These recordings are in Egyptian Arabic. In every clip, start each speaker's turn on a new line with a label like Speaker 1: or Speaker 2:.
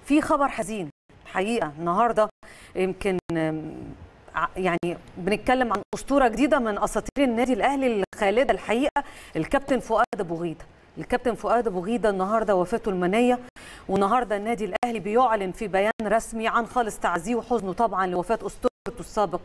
Speaker 1: في خبر حزين حقيقه النهارده يمكن يعني بنتكلم عن اسطوره جديده من اساطير النادي الاهلي الخالده الحقيقه الكابتن فؤاد ابو غيده الكابتن فؤاد ابو غيده النهارده وفاته المنيه والنهارده النادي الاهلي بيعلن في بيان رسمي عن خالص تعزيه وحزنه طبعا لوفاه اسطورته السابق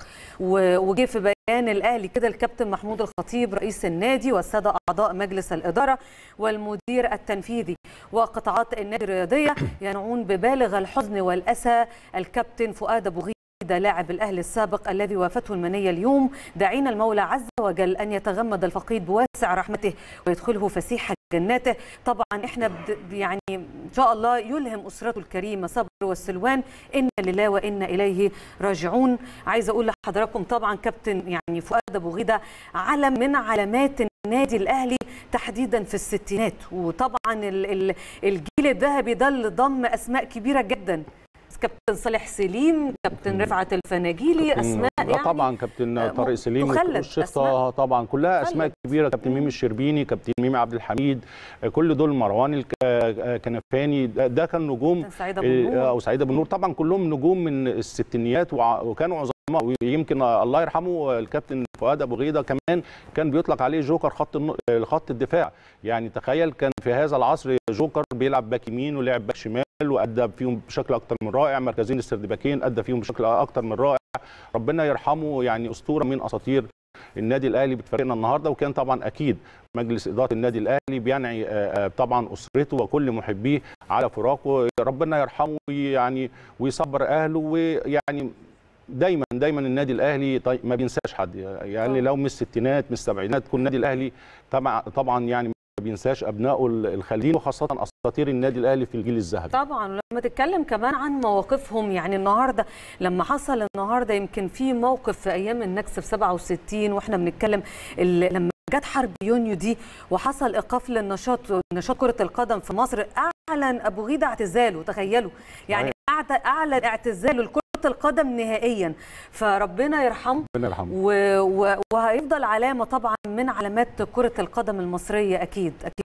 Speaker 1: وجه في بيان الاهلي كده الكابتن محمود الخطيب رئيس النادي والساده اعضاء مجلس الاداره والمدير التنفيذي وقطاعات النادي الرياضيه ينعون ببالغ الحزن والاسى الكابتن فؤاد ابو غيده لاعب الاهلي السابق الذي وافته المنيه اليوم داعين المولى عز وجل ان يتغمد الفقيد بواسع رحمته ويدخله فسيح جناته طبعا احنا يعني ان شاء الله يلهم اسرته الكريمه صبر والسلوان ان لله وانا اليه راجعون عايزه اقول لحضراتكم طبعا كابتن يعني فؤاد ابو غيده علم من علامات النادي الاهلي تحديدا في الستينات وطبعا الجيل الذهبي ده اللي ضم اسماء كبيره جدا كابتن صالح سليم كابتن رفعت الفناجيلي اسماء
Speaker 2: يعني طبعا كابتن طارق سليم والشيخ طه طبعا كلها اسماء كبيره كابتن ميمي الشربيني كابتن ميمي عبد الحميد كل دول مروان الكنفاني ده كان نجوم او سعيد ابو النور طبعا كلهم نجوم من الستينيات وكانوا عظماء ويمكن الله يرحمه الكابتن فؤاد ابو غيده كمان كان بيطلق عليه جوكر خط خط الدفاع يعني تخيل كان في هذا العصر جوكر بيلعب باك يمين ولعب باك شمال وادى فيهم بشكل اكتر من رائع مركزين السردباكين ادى فيهم بشكل اكتر من رائع ربنا يرحمه يعني اسطوره من اساطير النادي الاهلي بتفارقنا النهارده وكان طبعا اكيد مجلس اداره النادي الاهلي بينعي طبعا اسرته وكل محبيه على فراقه ربنا يرحمه يعني ويصبر اهله ويعني دايما دايما النادي الاهلي طيب ما بينساش حد يعني لو من الستينات من السبعينات كل النادي الاهلي طبعا طبعا يعني ما بينساش ابنائه الخالدين وخاصه اساطير النادي الاهلي في الجيل الذهبي
Speaker 1: طبعا ولما تتكلم كمان عن مواقفهم يعني النهارده لما حصل النهارده يمكن في موقف في ايام النكسه في 67 واحنا بنتكلم لما جت حرب يونيو دي وحصل ايقاف للنشاط نشاط كره القدم في مصر اعلن ابو غيده اعتزاله تخيلوا يعني اعلن اعتزاله لكره القدم نهائيا فربنا يرحمه
Speaker 2: ربنا يرحمه
Speaker 1: و... و... وهيفضل علامه طبعا من علامات كره القدم المصريه اكيد اكيد